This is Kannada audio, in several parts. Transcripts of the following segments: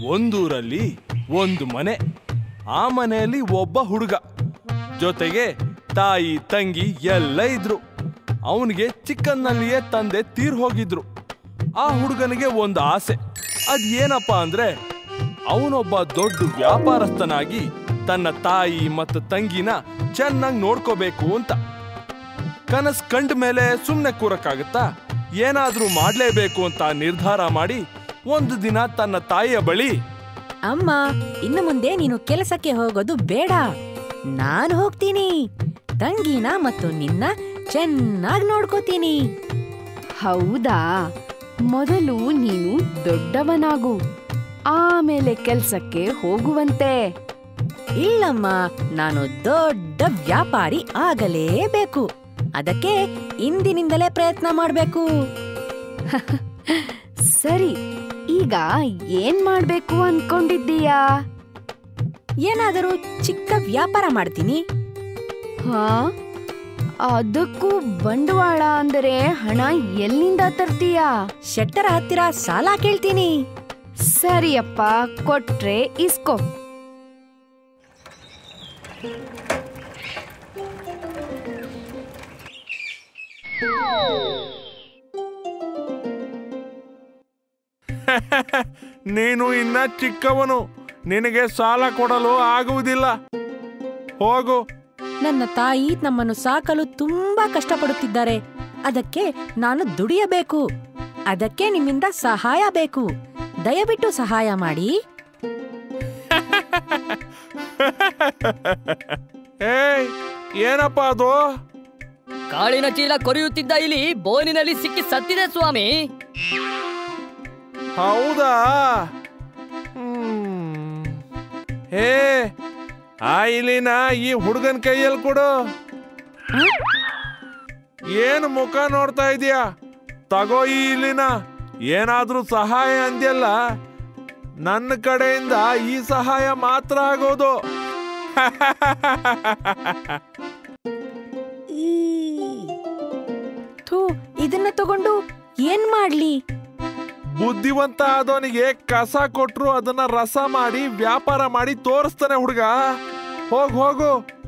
ಒಂದೂರಲ್ಲಿ ಒಂದು ಮನೆ ಆ ಮನೆಯಲ್ಲಿ ಒಬ್ಬ ಹುಡುಗ ಜೊತೆಗೆ ತಾಯಿ ತಂಗಿ ಎಲ್ಲ ಇದ್ರು ಅವನಿಗೆ ಚಿಕ್ಕನ್ನಲ್ಲಿಯೇ ತಂದೆ ತೀರ್ ಹೋಗಿದ್ರು ಆ ಹುಡುಗನಿಗೆ ಒಂದು ಆಸೆ ಅದ್ ಏನಪ್ಪ ಅಂದ್ರೆ ಅವನೊಬ್ಬ ದೊಡ್ಡ ವ್ಯಾಪಾರಸ್ಥನಾಗಿ ತನ್ನ ತಾಯಿ ಮತ್ತು ತಂಗಿನ ಚೆನ್ನಾಗಿ ನೋಡ್ಕೋಬೇಕು ಅಂತ ಕನಸ್ ಕಂಡ ಮೇಲೆ ಸುಮ್ಮನೆ ಕೂರಕ್ಕಾಗತ್ತಾ ಏನಾದ್ರೂ ಮಾಡ್ಲೇಬೇಕು ಅಂತ ನಿರ್ಧಾರ ಮಾಡಿ ಒಂದು ದಿನ ತನ್ನ ತಾಯಿಯ ಬಳಿ ಅಮ್ಮ ಇನ್ನು ಮುಂದೆ ನೀನು ಕೆಲಸಕ್ಕೆ ಹೋಗೋದು ಬೇಡ ನಾನು ಹೋಗ್ತೀನಿ ತಂಗಿನ ಮತ್ತು ನಿನ್ನ ಚೆನ್ನಾಗಿ ನೋಡ್ಕೋತೀನಿ ಹೌದಾ ಮೊದಲು ನೀನು ದೊಡ್ಡವನಾಗು ಆಮೇಲೆ ಕೆಲ್ಸಕ್ಕೆ ಹೋಗುವಂತೆ ಇಲ್ಲಮ್ಮ ನಾನು ದೊಡ್ಡ ವ್ಯಾಪಾರಿ ಆಗಲೇಬೇಕು ಅದಕ್ಕೆ ಇಂದಿನಿಂದಲೇ ಪ್ರಯತ್ನ ಮಾಡ್ಬೇಕು ಸರಿ ಈಗ ಏನ್ ಮಾಡ್ಬೇಕು ಅನ್ಕೊಂಡಿದ್ದೀಯಾ ಏನಾದರೂ ಚಿಕ್ಕ ವ್ಯಾಪಾರ ಮಾಡ್ತೀನಿ ಹಾ ಅದಕ್ಕೂ ಬಂಡವಾಳ ಅಂದರೆ ಹಣ ಎಲ್ಲಿಂದ ತರ್ತೀಯಾ ಶೆಟ್ಟರ ಹತ್ತಿರ ಸಾಲ ಕೇಳ್ತೀನಿ ಸರಿಯಪ್ಪ ಕೊಟ್ರೆ ಇಸ್ಕೋ ನೀನು ಇನ್ನ ಚಿಕ್ಕವನು ನಿನಗೆ ಸಾಲ ಕೊಡಲು ಆಗುವುದಿಲ್ಲ ಹೋಗು ನನ್ನ ತಾಯಿ ನಮ್ಮನ್ನು ಸಾಕಲು ತುಂಬಾ ಕಷ್ಟಪಡುತ್ತಿದ್ದಾರೆ ಅದಕ್ಕೆ ನಾನು ದುಡಿಯಬೇಕು ಅದಕ್ಕೆ ನಿಮ್ಮಿಂದ ಸಹಾಯ ಬೇಕು ದಯವಿಟ್ಟು ಸಹಾಯ ಮಾಡಿ ಏಯ್ ಏನಪ್ಪ ಅದು ಕಾಳಿನ ಚೀಲ ಕೊರೆಯುತ್ತಿದ್ದ ಇಲಿ ಬೋನಿನಲ್ಲಿ ಸಿಕ್ಕಿ ಸತ್ತಿದೆ ಸ್ವಾಮಿ ಹೌದಾ ಹ್ಮ್. ಹೇ ಆ ಇಲಿನ ಈ ಹುಡುಗನ ಕೈಯಲ್ಲಿ ಕೊಡು ಏನು ಮುಖ ನೋಡ್ತಾ ಇದೀಯಾ ತಗೋ ಈ ಇಲಿನ ಏನಾದ್ರೂ ಸಹಾಯ ಅಂದ್ಯಲ್ಲ ನನ್ನ ಕಡೆಯಿಂದ ಈ ಸಹಾಯ ಮಾತ್ರ ಆಗೋದು ಥೂ ಇದನ್ನ ತಗೊಂಡು ಏನ್ ಮಾಡ್ಲಿ ಬುದ್ಧಿವಂತ ಆದವನಿಗೆ ಕಸ ಕೊಟ್ರು ಅದನ್ನ ರಸ ಮಾಡಿ ವ್ಯಾಪಾರ ಮಾಡಿ ತೋರಿಸ್ತಾನೆ ಹುಡುಗ ಹೋಗ್ ಹೋಗು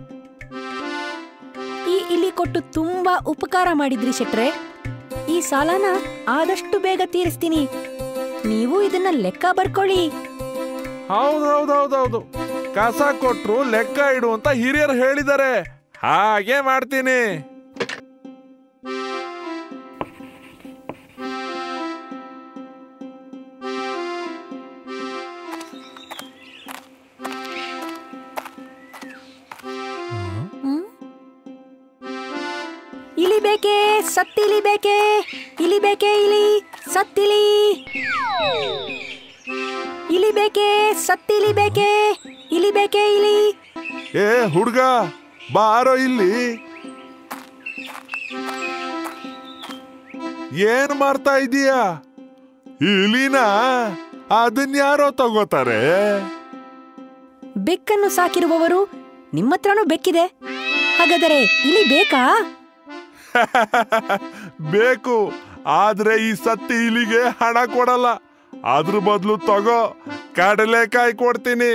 ಈ ಇಲಿ ಕೊಟ್ಟು ತುಂಬಾ ಉಪಕಾರ ಮಾಡಿದ್ರಿ ಶೆಟ್ರೆ ಈ ಸಾಲನ ಆದಷ್ಟು ಬೇಗ ತೀರಿಸ್ತೀನಿ ನೀವು ಇದನ್ನ ಲೆಕ್ಕ ಬರ್ಕೊಳ್ಳಿ ಹೌದು ಹೌದು ಹೌದು ಹೌದು ಕಸ ಕೊಟ್ರು ಲೆಕ್ಕ ಇಡು ಅಂತ ಹಿರಿಯರು ಹೇಳಿದ್ದಾರೆ ಹಾಗೆ ಮಾಡ್ತೀನಿ ಹ್ಮ್? ಇಲಿ ಬೇಕೇ ಸತ್ತಿಲಿ ಬೇಕೇ ಇಲಿ ಬೇಕೇ ಇಲಿ ಸತ್ತಿಲಿ ಇಲಿ ಬೇಕೇ ಸತ್ತಿಲಿ ಬೇಕೇ ಇಲಿ ಬೇಕೇ ಇಲಿ ಏ ಹುಡುಗ ಬಾರೋ ಇಲ್ಲಿ ಏನ್ ಮಾಡ್ತಾ ಇದೀಯಾ ಇಲಿನ ಅದನ್ ಯಾರೋ ತಗೋತಾರೆ ಬೆಕ್ಕನ್ನು ಸಾಕಿರುವವರು ನಿಮ್ಮ ಹತ್ರನೂ ಬೆಕ್ಕಿದೆ ಹಾಗಾದರೆ ಇಲಿ ಬೇಕಾ ಬೇಕು ಆದ್ರೆ ಈ ಸತ್ತಿ ಇಲಿಗೆ ಹಣ ಕೊಡಲ್ಲ ಅದ್ರ ಬದಲು ತಗೋ ಕಡಲೆಕಾಯಿ ಕೊಡ್ತೀನಿ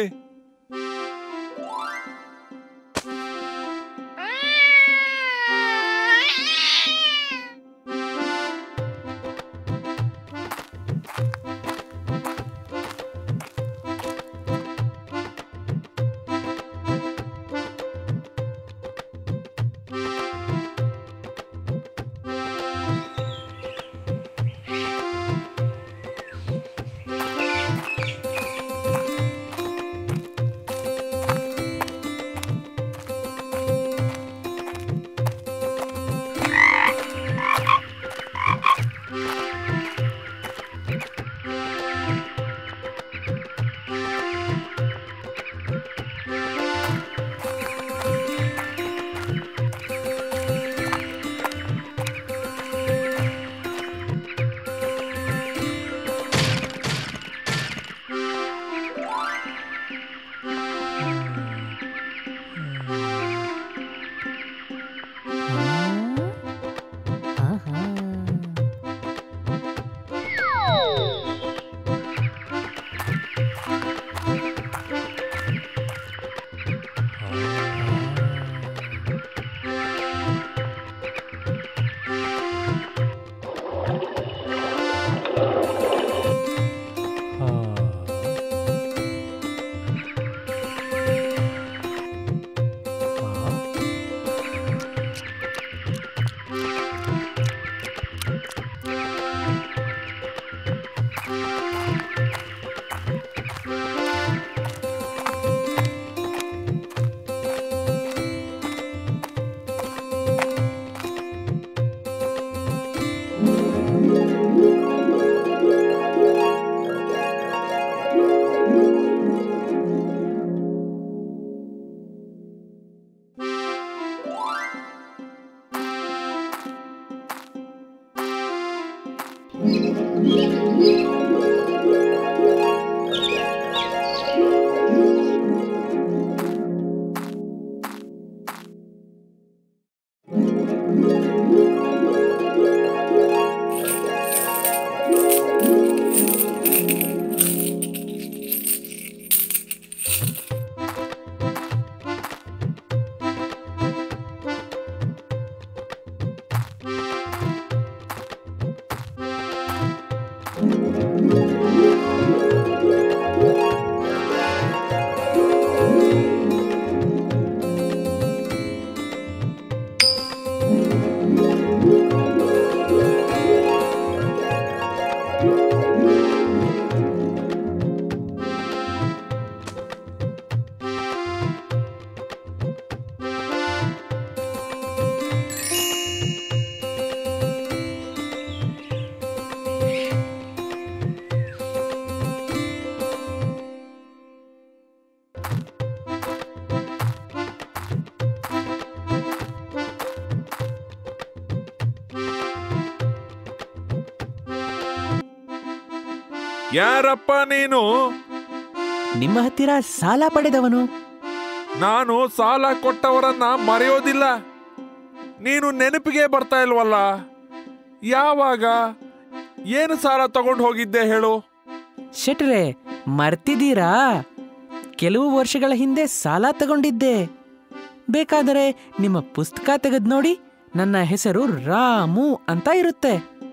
ಯಾರಪ್ಪ ನೀನು ನಿಮ್ಮ ಹತ್ತಿರ ಸಾಲ ಪಡೆದವನು ನಾನು ಸಾಲ ಕೊಟ್ಟವರನ್ನ ಮರೆಯೋದಿಲ್ಲ ನೀನು ನೆನಪಿಗೆ ಬರ್ತಾ ಇಲ್ವಲ್ಲ ಯಾವಾಗ ಏನು ಸಾಲ ತಗೊಂಡು ಹೋಗಿದ್ದೆ ಹೇಳು ಶೆಟ್ರೆ ಮರ್ತಿದ್ದೀರಾ ಕೆಲವು ವರ್ಷಗಳ ಹಿಂದೆ ಸಾಲ ತಗೊಂಡಿದ್ದೆ ಬೇಕಾದರೆ ನಿಮ್ಮ ಪುಸ್ತಕ ತೆಗೆದು ನೋಡಿ ನನ್ನ ಹೆಸರು ರಾಮು ಅಂತ ಇರುತ್ತೆ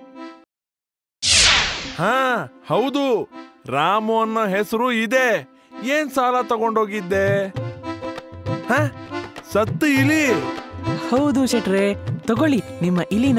ಹಾ ಹೌದು ರಾಮು ಅನ್ನೋ ಹೆಸರು ಇದೆ ಏನ್ ಸಾಲ ತಗೊಂಡೋಗಿದ್ದೆ ಹ ಸತ್ತು ಇಲಿ ಹೌದು ಶೆಟ್ರೆ ತಗೊಳ್ಳಿ ನಿಮ್ಮ ಇಲಿನ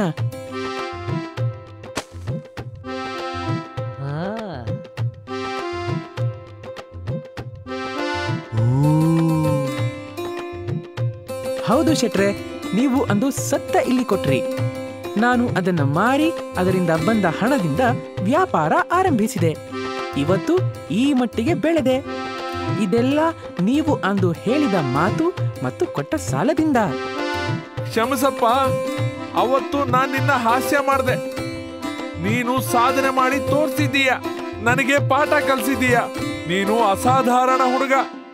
ಹೌದು ಶೆಟ್ರೆ ನೀವು ಅಂದು ಸತ್ತ ಇಲಿ ಕೊಟ್ರಿ ನಾನು ಅದನ್ನ ಮಾರಿ ಅದರಿಂದ ಬಂದ ಹಣದಿಂದ ವ್ಯಾಪಾರ ಆರಂಭಿಸಿದೆ ಇವತ್ತು ಈ ಮಟ್ಟಿಗೆ ಬೆಳೆದೆ ಇದೆಲ್ಲ ನೀವು ಅಂದು ಹೇಳಿದ ಮಾತು ಮತ್ತು ಕೊಟ್ಟ ಸಾಲದಿಂದ ಕ್ಷಮಿಸಪ್ಪ ಅವತ್ತು ನಾನ್ ನಿನ್ನ ಹಾಸ್ಯ ಮಾಡ್ದೆ ನೀನು ಸಾಧನೆ ಮಾಡಿ ತೋರ್ಸಿದ್ದೀಯ ನನಗೆ ಪಾಠ ಕಲ್ಸಿದ್ದೀಯ ನೀನು ಅಸಾಧಾರಣ ಹುಡುಗ